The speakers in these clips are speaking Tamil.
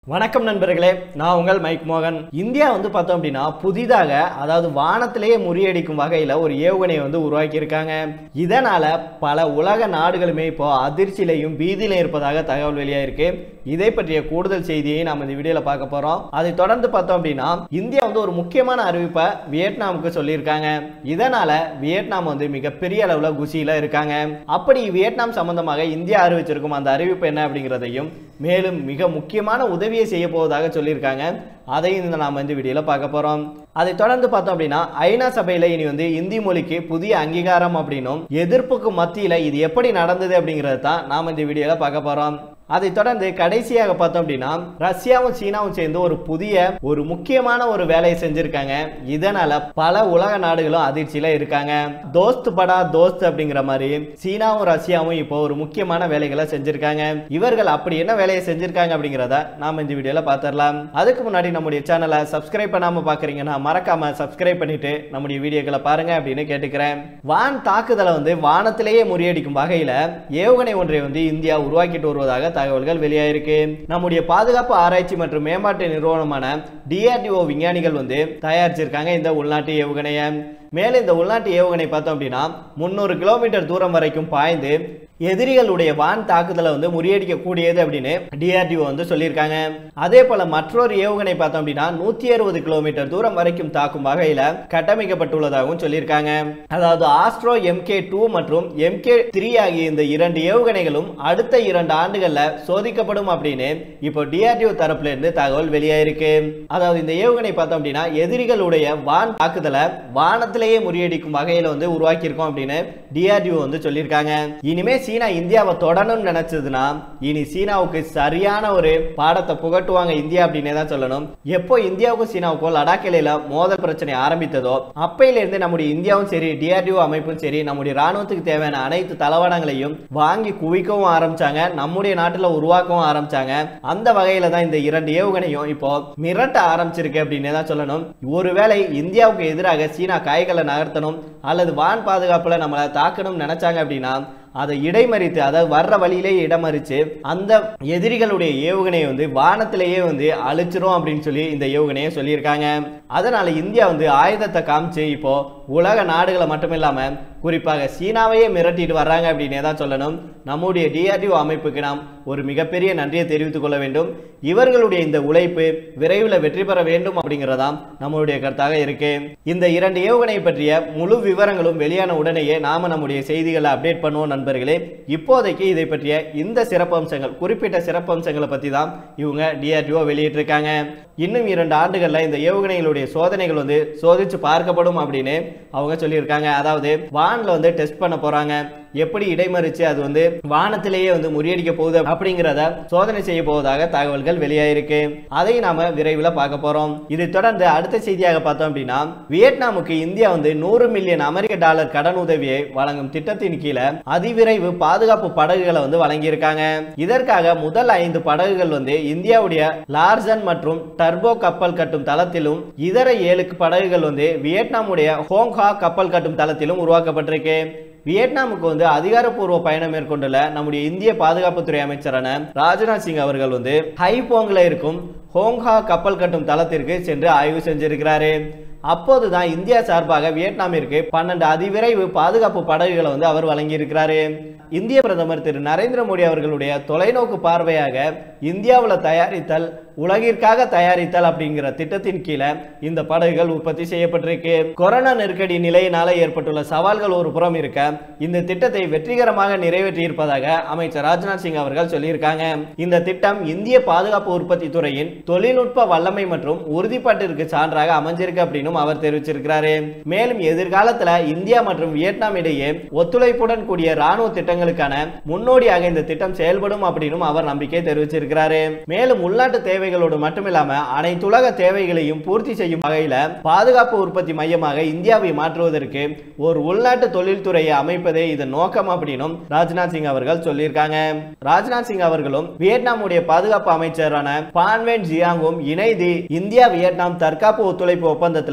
வணக்கம் நண்பர்களே நான் உங்கள் மைக் மோகன் இந்தியா வந்து பார்த்தோம் அப்படின்னா புதிதாக அதாவது வானத்திலேயே முறியடிக்கும் வகையில் ஒரு ஏவுகணையை வந்து உருவாக்கியிருக்காங்க இதனால பல உலக நாடுகளுமே இப்போ அதிர்ச்சியிலையும் பீதியிலையும் இருப்பதாக தகவல் வெளியாயிருக்கு இதை பற்றிய கூடுதல் செய்தியை நாம் இந்த வீடியோவில் பார்க்க போறோம் அதை தொடர்ந்து பார்த்தோம் அப்படின்னா இந்தியா வந்து ஒரு முக்கியமான அறிவிப்பை வியட்நாமுக்கு சொல்லியிருக்காங்க இதனால வியட்நாம் வந்து மிகப்பெரிய அளவில் குஷியில இருக்காங்க அப்படி வியட்நாம் சம்பந்தமாக இந்தியா அறிவிச்சிருக்கும் அந்த அறிவிப்பு என்ன அப்படிங்கிறதையும் மேலும் மிக முக்கியமான உதவியை செய்ய போவதாக சொல்லியிருக்காங்க அதையும் இந்த நாம் இந்த வீடியோவில் பார்க்க போகிறோம் அதை தொடர்ந்து பார்த்தோம் அப்படின்னா ஐநா சபையில் இனி வந்து இந்தி மொழிக்கு புதிய அங்கீகாரம் அப்படின்னும் எதிர்ப்புக்கு மத்தியில் இது எப்படி நடந்தது அப்படிங்கிறது தான் நாம் இந்த வீடியோவில் பார்க்க போகிறோம் அதை தொடர்ந்து கடைசியாக பார்த்தோம் அப்படின்னா ரஷ்யாவும் சீனாவும் சேர்ந்து ஒரு புதிய ஒரு முக்கியமான ஒரு வேலையை செஞ்சிருக்காங்க இதனால பல உலக நாடுகளும் அதிர்ச்சியில இருக்காங்க தோஸ்த் படா தோஸ்த் அப்படிங்கிற மாதிரி சீனாவும் ரஷ்யாவும் இப்போ ஒரு முக்கியமான வேலைகளை செஞ்சிருக்காங்க இவர்கள் அப்படி என்ன வேலையை செஞ்சிருக்காங்க அப்படிங்கிறத நாம இந்த வீடியோல பார்த்துடலாம் அதுக்கு முன்னாடி நம்முடைய சேனலை சப்ஸ்கிரைப் பண்ணாம பாக்குறீங்கன்னா மறக்காம சப்ஸ்கிரைப் பண்ணிட்டு நம்முடைய வீடியோக்களை பாருங்க அப்படின்னு கேட்டுக்கிறேன் வான் தாக்குதலை வந்து வானத்திலேயே முறியடிக்கும் வகையில ஏவுகணை ஒன்றை வந்து இந்தியா உருவாக்கிட்டு வருவதாக தகவல்கள் வெளியாயிருக்கு நம்முடைய பாதுகாப்பு ஆராய்ச்சி மற்றும் மேம்பாட்டு நிறுவனமான டிஆர்டிஓ விஞ்ஞானிகள் வந்து தயாரிச்சிருக்காங்க இந்த உள்நாட்டு ஏவுகணையை மேலே இந்த உள்நாட்டு ஏவுகணை பார்த்தோம் அப்படின்னா முந்நூறு கிலோமீட்டர் தூரம் வரைக்கும் பாய்ந்து எதிரிகளுடைய வான் தாக்குதலை வந்து முறியடிக்க கூடியது அப்படின்னு டிஆர்டிஓ வந்து சொல்லியிருக்காங்க அதே போல மற்றொரு ஏவுகணை பார்த்தோம் அப்படின்னா நூத்தி அறுபது கிலோமீட்டர் தூரம் வரைக்கும் தாக்கும் வகையில கட்டமைக்கப்பட்டுள்ளதாகவும் சொல்லியிருக்காங்க அதாவது ஆஸ்ட்ரோ எம்கே டூ மற்றும் எம்கே த்ரீ ஆகிய இந்த இரண்டு ஏவுகணைகளும் அடுத்த இரண்டு ஆண்டுகள்ல சோதிக்கப்படும் அப்படின்னு இப்போ டிஆர்டிஓ தரப்புல இருந்து தகவல் வெளியாயிருக்கு அதாவது இந்த ஏவுகணை பார்த்தோம் அப்படின்னா எதிரிகளுடைய வான் தாக்குதலை வானத்திலேயே முறியடிக்கும் வகையில வந்து உருவாக்கியிருக்கோம் அப்படின்னு டிஆர்டிஓ வந்து சொல்லியிருக்காங்க இனிமே சீனா இந்தியாவை தொடணும்னு நினைச்சதுன்னா இனி சீனாவுக்கு சரியான ஒரு பாடத்தை புகட்டுவாங்க இந்தியா அப்படின்னே தான் சொல்லணும் எப்போ இந்தியாவுக்கும் சீனாவுக்கும் லடாக் எல்லையில மோதல் பிரச்சனை ஆரம்பித்ததோ அப்பையில இருந்து நம்முடைய இந்தியாவும் சரி டிஆர்டிஓ அமைப்பும் சரி நம்முடைய ராணுவத்துக்கு தேவையான அனைத்து தளவாடங்களையும் வாங்கி குவிக்கவும் ஆரம்பிச்சாங்க நம்முடைய நாட்டுல உருவாக்கவும் ஆரம்பிச்சாங்க அந்த வகையில தான் இந்த இரண்டு ஏவுகணையும் இப்போ மிரட்ட ஆரம்பிச்சிருக்கு அப்படின்னே தான் சொல்லணும் ஒருவேளை இந்தியாவுக்கு எதிராக சீனா காய்களை நகர்த்தணும் அல்லது வான் பாதுகாப்புல நம்மளை தாக்கணும்னு நினைச்சாங்க அப்படின்னா அதை இடைமறித்து அதாவது வர்ற வழியிலே இடமறிச்சு அந்த எதிரிகளுடைய ஏவுகணையை வந்து வானத்திலேயே வந்து அழிச்சிரும் அப்படின்னு சொல்லி இந்த ஏவுகணையை சொல்லியிருக்காங்க அதனால இந்தியா வந்து ஆயுதத்தை காமிச்சு இப்போ உலக நாடுகளை மட்டும் இல்லாம குறிப்பாக சீனாவையே மிரட்டிட்டு வர்றாங்க அப்படின்னே தான் சொல்லணும் நம்முடைய டிஆர்டிஓ அமைப்புக்கு நாம் ஒரு மிகப்பெரிய நன்றியை தெரிவித்துக் கொள்ள வேண்டும் இவர்களுடைய இந்த உழைப்பு விரைவில் வெற்றி பெற வேண்டும் அப்படிங்கிறதாம் நம்மளுடைய கருத்தாக இருக்கு இந்த இரண்டு ஏவுகணை பற்றிய முழு விவரங்களும் வெளியான உடனேயே நாம நம்முடைய செய்திகளை அப்டேட் பண்ணுவோம் நண்பர்களே இப்போதைக்கு இதை பற்றிய இந்த சிறப்பம்சங்கள் குறிப்பிட்ட சிறப்பம்சங்களை பற்றி தான் இவங்க டிஆர்டிஓ வெளியிட்டிருக்காங்க இன்னும் இரண்டு ஆண்டுகளில் இந்த ஏவுகணைகளுடைய சோதனைகள் வந்து சோதிச்சு பார்க்கப்படும் அப்படின்னு அவங்க சொல்லியிருக்காங்க அதாவது வானில் வந்து டெஸ்ட் பண்ண போறாங்க எப்படி இடைமறிச்சு அது வந்து வானத்திலேயே வந்து முறியடிக்க போகுது அப்படிங்கிறத சோதனை செய்ய போவதாக தகவல்கள் வெளியாயிருக்கு அதை நாம விரைவில் பார்க்க போறோம் இதை தொடர்ந்து அடுத்த செய்தியாக பார்த்தோம் அப்படின்னா வியட்நாமுக்கு இந்தியா வந்து நூறு மில்லியன் அமெரிக்க டாலர் கடன் உதவியை வழங்கும் திட்டத்தின் கீழே அதிவிரைவு பாதுகாப்பு படகுகளை வந்து வழங்கியிருக்காங்க இதற்காக முதல் ஐந்து படகுகள் வந்து இந்தியாவுடைய லார்சன் மற்றும் டர்போ கப்பல் கட்டும் தளத்திலும் இதர ஏழு படகுகள் வந்து வியட்நாமுடைய ஹோங்ஹா கப்பல் கட்டும் தளத்திலும் உருவாக்கப்பட்டிருக்கு வியட்நாமுக்கு வந்து அதிகாரப்பூர்வ பயணம் மேற்கொண்டுள்ள நம்முடைய இந்திய பாதுகாப்புத்துறை அமைச்சரான ராஜ்நாத் சிங் அவர்கள் வந்து ஹைபோங்ல இருக்கும் ஹோங்ஹா கப்பல் கட்டும் தளத்திற்கு சென்று ஆய்வு செஞ்சிருக்கிறாரு அப்போதுதான் இந்தியா சார்பாக வியட்நாமிற்கு பன்னெண்டு அதிவிரைவு பாதுகாப்பு படகுகளை வந்து அவர் வழங்கியிருக்கிறாரு இந்திய பிரதமர் திரு நரேந்திர மோடி அவர்களுடைய தொலைநோக்கு பார்வையாக இந்தியாவில் தயாரித்தல் உலகிற்காக தயாரித்தல் அப்படிங்கிற திட்டத்தின் கீழே இந்த படகுகள் உற்பத்தி செய்யப்பட்டிருக்கு கொரோனா நெருக்கடி நிலையினால ஏற்பட்டுள்ள சவால்கள் ஒரு புறம் இருக்க இந்த திட்டத்தை வெற்றிகரமாக நிறைவேற்றி இருப்பதாக அமைச்சர் ராஜ்நாத் சிங் அவர்கள் சொல்லியிருக்காங்க இந்த திட்டம் இந்திய பாதுகாப்பு உற்பத்தி துறையின் தொழில்நுட்ப வல்லமை மற்றும் உறுதிப்பாட்டிற்கு சான்றாக அமைஞ்சிருக்கு அப்படின்னு அவர் தெரிவிச்சிருக்கிறாரு மேலும் எதிர்காலத்துல இந்தியா மற்றும் வியட்நாம் இடையே ஒத்துழைப்புடன் கூடிய ராணுவ திட்டங்களுக்கான முன்னோடியாக இந்த திட்டம் செயல்படும் அப்படின்னு அவர் நம்பிக்கை தெரிவிச்சிருக்கிறாரு மேலும் உள்நாட்டு தேவைகளோடு மட்டுமில்லாம அனைத்துலக தேவைகளையும் பூர்த்தி செய்யும் வகையில பாதுகாப்பு உற்பத்தி மையமாக இந்தியாவை மாற்றுவதற்கு ஒரு உள்நாட்டு தொழில்துறையை அமைப்பதே இதன் நோக்கம் அப்படின்னும் ராஜ்நாத் சிங் அவர்கள் சொல்லியிருக்காங்க ராஜ்நாத் சிங் அவர்களும் வியட்நாமுடைய பாதுகாப்பு அமைச்சரான பான்வென் ஜியாங்கும் இணைந்து இந்தியா வியட்நாம் தற்காப்பு ஒத்துழைப்பு ஒப்பந்தத்துல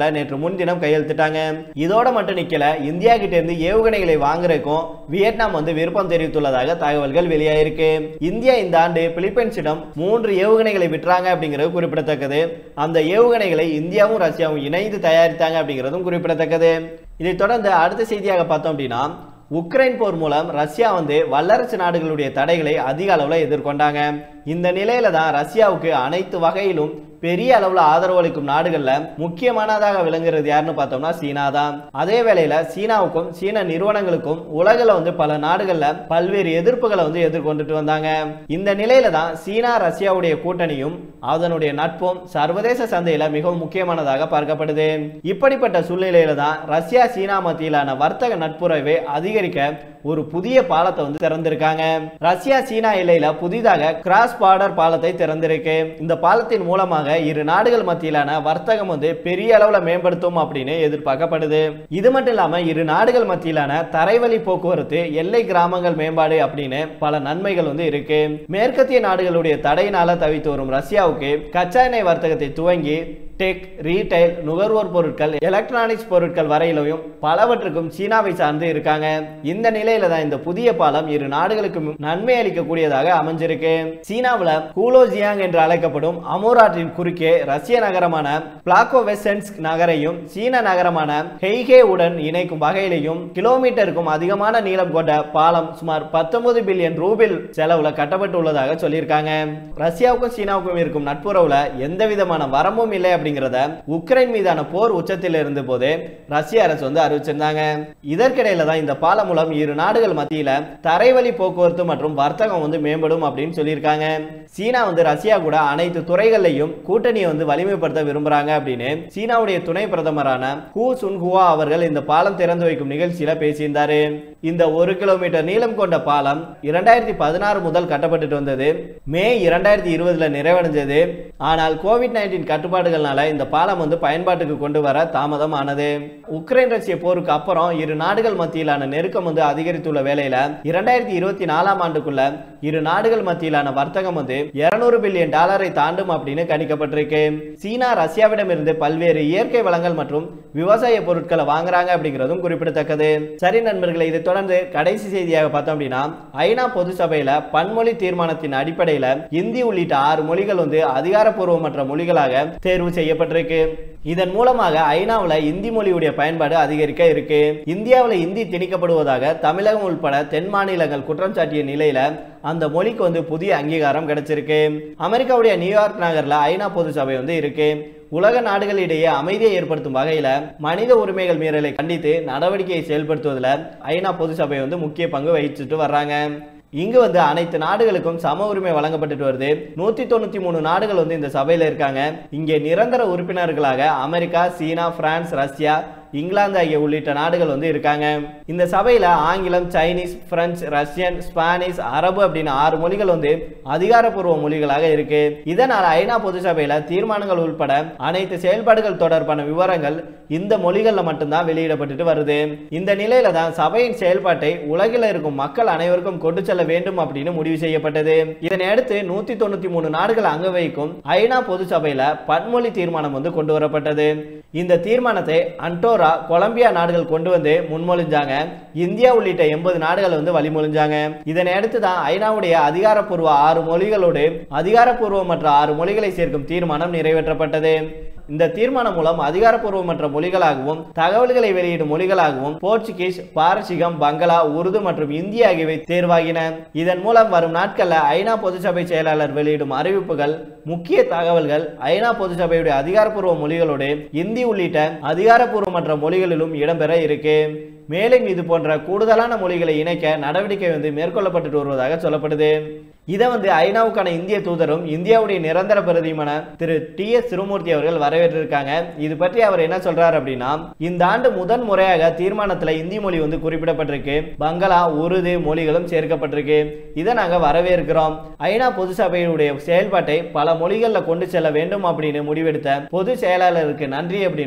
ஒப்பந்தத்துல நேற்று முன்தினம் கையெழுத்திட்டாங்க இதோட மட்டும் நிக்கல இந்தியா கிட்ட இருந்து ஏவுகணைகளை வாங்குறதுக்கும் வியட்நாம் வந்து விருப்பம் தெரிவித்துள்ளதாக தகவல்கள் வெளியாயிருக்கு இந்தியா இந்த ஆண்டு பிலிப்பைன்ஸிடம் மூன்று ஏவுகணைகளை விற்றாங்க அப்படிங்கிறது குறிப்பிடத்தக்கது அந்த ஏவுகணைகளை இந்தியாவும் ரஷ்யாவும் இணைந்து தயாரித்தாங்க அப்படிங்கிறதும் குறிப்பிடத்தக்கது இதைத் தொடர்ந்து அடுத்த செய்தியாக பார்த்தோம் அப்படின்னா உக்ரைன் போர் மூலம் ரஷ்யா வந்து வல்லரசு நாடுகளுடைய தடைகளை அதிக அளவில் எதிர்கொண்டாங்க இந்த நிலையில தான் ரஷ்யாவுக்கு அனைத்து வகையிலும் பெரிய அளவுல ஆதரவு அளிக்கும் நாடுகள்ல முக்கியமானதாக விளங்குறது யாருன்னு பார்த்தோம்னா சீனா தான் அதே வேளையில சீனாவுக்கும் சீன நிறுவனங்களுக்கும் உலகில் வந்து பல நாடுகள்ல பல்வேறு எதிர்ப்புகளை வந்து எதிர்கொண்டுட்டு வந்தாங்க இந்த நிலையில தான் சீனா ரஷ்யாவுடைய கூட்டணியும் அதனுடைய நட்பும் சர்வதேச சந்தையில மிகவும் முக்கியமானதாக பார்க்கப்படுது இப்படிப்பட்ட சூழ்நிலையில தான் ரஷ்யா சீனா மத்தியிலான வர்த்தக நட்புறவை அதிகரிக்க ஒரு புதிய பாலத்தை வந்து திறந்திருக்காங்க ரஷ்யா சீனா எல்லையில புதிதாக கிராஸ் பார்டர் பாலத்தை திறந்திருக்கு இந்த பாலத்தின் மூலமாக இரு நாடுகள் மத்தியிலான வர்த்தகம் வந்து பெரிய அளவுல மேம்படுத்தும் அப்படின்னு எதிர்பார்க்கப்படுது இது மட்டும் இல்லாம இரு நாடுகள் மத்தியிலான தரைவழி போக்குவரத்து எல்லை கிராமங்கள் மேம்பாடு அப்படின்னு பல நன்மைகள் வந்து இருக்கு மேற்கத்திய நாடுகளுடைய தடையினால தவித்து வரும் ரஷ்யாவுக்கு கச்சா எண்ணெய் வர்த்தகத்தை துவங்கி டெக் ரீட்டைல் நுகர்வோர் பொருட்கள் எலக்ட்ரானிக்ஸ் பொருட்கள் வரையிலும் பலவற்றுக்கும் சீனாவை சார்ந்து இருக்காங்க இந்த நிலையில தான் இந்த புதிய பாலம் இரு நாடுகளுக்கும் நன்மை அளிக்கக்கூடியதாக அமைஞ்சிருக்கு சீனாவுல கூலோஜியாங் என்று அழைக்கப்படும் அமோராற்றின் குறுக்கே ரஷ்ய நகரமான பிளாக்கோவெசன்ஸ்க் நகரையும் சீன நகரமான ஹெய்கே உடன் இணைக்கும் வகையிலையும் கிலோமீட்டருக்கும் அதிகமான நீளம் கொண்ட பாலம் சுமார் 19 பில்லியன் ரூபில் செலவுல கட்டப்பட்டு உள்ளதாக சொல்லியிருக்காங்க ரஷ்யாவுக்கும் சீனாவுக்கும் இருக்கும் நட்புறவுல எந்த விதமான வரம்பும் இல்லை அப்படிங்கிறத உக்ரைன் மீதான போர் உச்சத்தில் இருந்த போது ரஷ்ய அரசு வந்து அறிவிச்சிருந்தாங்க இதற்கிடையில தான் இந்த பாலம் மூலம் இரு நாடுகள் மத்தியில தரைவழி போக்குவரத்து மற்றும் வர்த்தகம் வந்து மேம்படும் அப்படின்னு சொல்லியிருக்காங்க சீனா வந்து ரஷ்யா கூட அனைத்து துறைகளையும் கூட்டணியை வந்து வலிமைப்படுத்த விரும்புறாங்க அப்படின்னு சீனாவுடைய துணை பிரதமரான ஹூ சுன்ஹுவா அவர்கள் இந்த பாலம் திறந்து வைக்கும் நிகழ்ச்சியில பேசியிருந்தாரு இந்த ஒரு கிலோமீட்டர் நீளம் கொண்ட பாலம் இரண்டாயிரத்தி பதினாறு முதல் கட்டப்பட்டுட்டு வந்தது மே இரண்டாயிரத்தி இருபதுல நிறைவடைஞ்சது ஆனால் கோவிட் நைன்டீன் கட்டுப்பாடுகள்னால இந்த பாலம் வந்து பயன்பாட்டுக்கு கொண்டு வர தாமதம் ஆனது உக்ரைன் ரஷ்ய போருக்கு அப்புறம் இரு நாடுகள் மத்தியிலான நெருக்கம் வந்து அதிகரித்துள்ள வேளையில இரண்டாயிரத்தி இருபத்தி நாலாம் ஆண்டுக்குள்ள இரு நாடுகள் மத்தியிலான வர்த்தகம் வந்து இருநூறு பில்லியன் டாலரை தாண்டும் அப்படின்னு கணிக்கப்பட்டிருக்கு சீனா ரஷ்யாவிடம் இருந்து பல்வேறு இயற்கை வளங்கள் மற்றும் விவசாய பொருட்களை வாங்குறாங்க அப்படிங்கிறதும் குறிப்பிடத்தக்கது சரி நண்பர்களை இதை தொடர்ந்து கடைசி செய்தியாக பார்த்தோம் அப்படின்னா ஐநா பொது சபையில பன்மொழி தீர்மானத்தின் அடிப்படையில இந்தி உள்ளிட்ட ஆறு மொழிகள் வந்து அதிகாரப்பூர்வமற்ற மொழிகளாக தேர்வு செய்யப்பட்டிருக்கு இதன் மூலமாக ஐநாவுல இந்தி மொழியுடைய பயன்பாடு அதிகரிக்க இருக்கு இந்தியாவுல இந்தி திணிக்கப்படுவதாக தமிழகம் உட்பட தென் மாநிலங்கள் குற்றம் சாட்டிய நிலையில அந்த மொழிக்கு வந்து புதிய அங்கீகாரம் கிடைச்சிருக்கு அமெரிக்காவுடைய நியூயார்க் நகர்ல ஐநா பொது சபை வந்து இருக்கு உலக நாடுகளிடையே அமைதியை ஏற்படுத்தும் வகையில மனித உரிமைகள் மீறலை கண்டித்து நடவடிக்கையை செயல்படுத்துவதில் ஐநா பொது சபை வந்து முக்கிய பங்கு வகிச்சுட்டு வர்றாங்க இங்கு வந்து அனைத்து நாடுகளுக்கும் சம உரிமை வழங்கப்பட்டுட்டு வருது நூத்தி தொண்ணூத்தி மூணு நாடுகள் வந்து இந்த சபையில இருக்காங்க இங்கே நிரந்தர உறுப்பினர்களாக America China France Russia England ஆகிய உள்ளிட்ட நாடுகள் வந்து இருக்காங்க இந்த சபையில ஆங்கிலம் சைனீஸ் பிரெஞ்சு ரஷ்யன் ஸ்பானிஷ் அரபு அப்படின்னு ஆறு மொழிகள் வந்து அதிகாரப்பூர்வ மொழிகளாக இருக்கு இதனால் ஐநா பொது சபையில தீர்மானங்கள் உட்பட அனைத்து செயல்பாடுகள் தொடர்பான விவரங்கள் இந்த மொழிகள்ல மட்டும்தான் வெளியிடப்பட்டுட்டு வருது இந்த நிலையில தான் சபையின் செயல்பாட்டை உலகில் இருக்கும் மக்கள் அனைவருக்கும் கொண்டு செல்ல வேண்டும் அப்படின்னு முடிவு செய்யப்பட்டது இதனை அடுத்து நூத்தி தொண்ணூத்தி மூணு நாடுகள் அங்க வைக்கும் ஐநா பொது சபையில பன்மொழி தீர்மானம் வந்து கொண்டு வரப்பட்டது இந்த தீர்மானத்தை அன்டோரா கொலம்பியா நாடுகள் கொண்டு வந்து முன்மொழிஞ்சாங்க இந்தியா உள்ளிட்ட எண்பது நாடுகள் வந்து வழிமொழிஞ்சாங்க இதனை அடுத்து தான் ஐநாவுடைய அதிகாரப்பூர்வ ஆறு மொழிகளோடு அதிகாரப்பூர்வமற்ற ஆறு மொழிகளை சேர்க்கும் தீர்மானம் நிறைவேற்றப்பட்டது இந்த தீர்மானம் மூலம் அதிகாரப்பூர்வமற்ற மொழிகளாகவும் தகவல்களை வெளியிடும் மொழிகளாகவும் போர்ச்சுகீஸ் பாரசீகம் பங்களா உருது மற்றும் இந்தி ஆகியவை தேர்வாகின இதன் மூலம் வரும் நாட்கள்ல ஐநா பொதுச்சபை செயலாளர் வெளியிடும் அறிவிப்புகள் முக்கிய தகவல்கள் ஐநா பொதுச்சபையுடைய அதிகாரப்பூர்வ மொழிகளோடு இந்தி உள்ளிட்ட அதிகாரப்பூர்வமற்ற மொழிகளிலும் இடம்பெற இருக்கு மேலும் இது போன்ற கூடுதலான மொழிகளை இணைக்க நடவடிக்கை வந்து மேற்கொள்ளப்பட்டு வருவதாக சொல்லப்படுது இதை வந்து ஐநாவுக்கான இந்திய தூதரும் இந்தியாவுடைய நிரந்தர பிரதியுமான திரு டி எஸ் திருமூர்த்தி அவர்கள் வரவேற்றிருக்காங்க இது பற்றி அவர் என்ன சொல்றாரு அப்படின்னா இந்த ஆண்டு முதன் முறையாக தீர்மானத்துல இந்தி மொழி வந்து குறிப்பிடப்பட்டிருக்கு பங்களா உருது மொழிகளும் சேர்க்கப்பட்டிருக்கு இதை நாங்க வரவேற்கிறோம் ஐநா பொது சபையுடைய செயல்பாட்டை பல மொழிகளில் கொண்டு செல்ல வேண்டும் அப்படின்னு முடிவெடுத்த பொது செயலாளருக்கு நன்றி அப்படின்னும்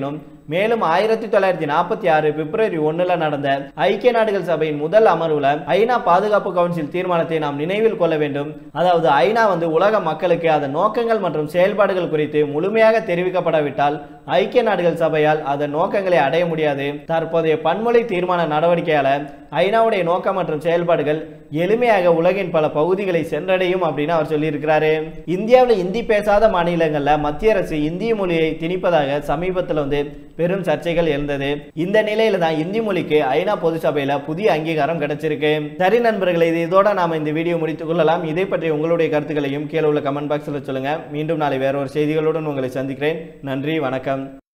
மேலும் ஆயிரத்தி தொள்ளாயிரத்தி நாற்பத்தி ஆறு பிப்ரவரி ஒண்ணுல நடந்த ஐக்கிய நாடுகள் சபையின் முதல் அமர்வுல ஐநா பாதுகாப்பு கவுன்சில் தீர்மானத்தை நாம் நினைவில் கொள்ள வேண்டும் அதாவது ஐநா வந்து உலக மக்களுக்கு அதன் நோக்கங்கள் மற்றும் செயல்பாடுகள் குறித்து முழுமையாக தெரிவிக்கப்படாவிட்டால் ஐக்கிய நாடுகள் சபையால் அதன் நோக்கங்களை அடைய முடியாது தற்போதைய பன்மொழி தீர்மான நடவடிக்கையால ஐநாவுடைய நோக்கம் மற்றும் செயல்பாடுகள் எளிமையாக உலகின் பல பகுதிகளை சென்றடையும் அப்படின்னு அவர் சொல்லியிருக்கிறாரு இந்தியாவில் இந்தி பேசாத மாநிலங்கள்ல மத்திய அரசு இந்திய மொழியை திணிப்பதாக சமீபத்தில் வந்து பெரும் சர்ச்சைகள் எழுந்தது இந்த நிலையில தான் இந்தி மொழிக்கு ஐநா பொது சபையில புதிய அங்கீகாரம் கிடைச்சிருக்கு சரி நண்பர்களே இது இதோட நாம இந்த வீடியோ முடித்துக் கொள்ளலாம் இதை பற்றி உங்களுடைய கருத்துக்களையும் கீழே உள்ள கமெண்ட் பாக்ஸில் சொல்லுங்க மீண்டும் நாளை வேற ஒரு செய்திகளுடன் உங்களை சந்திக்கிறேன் நன்றி வணக்கம்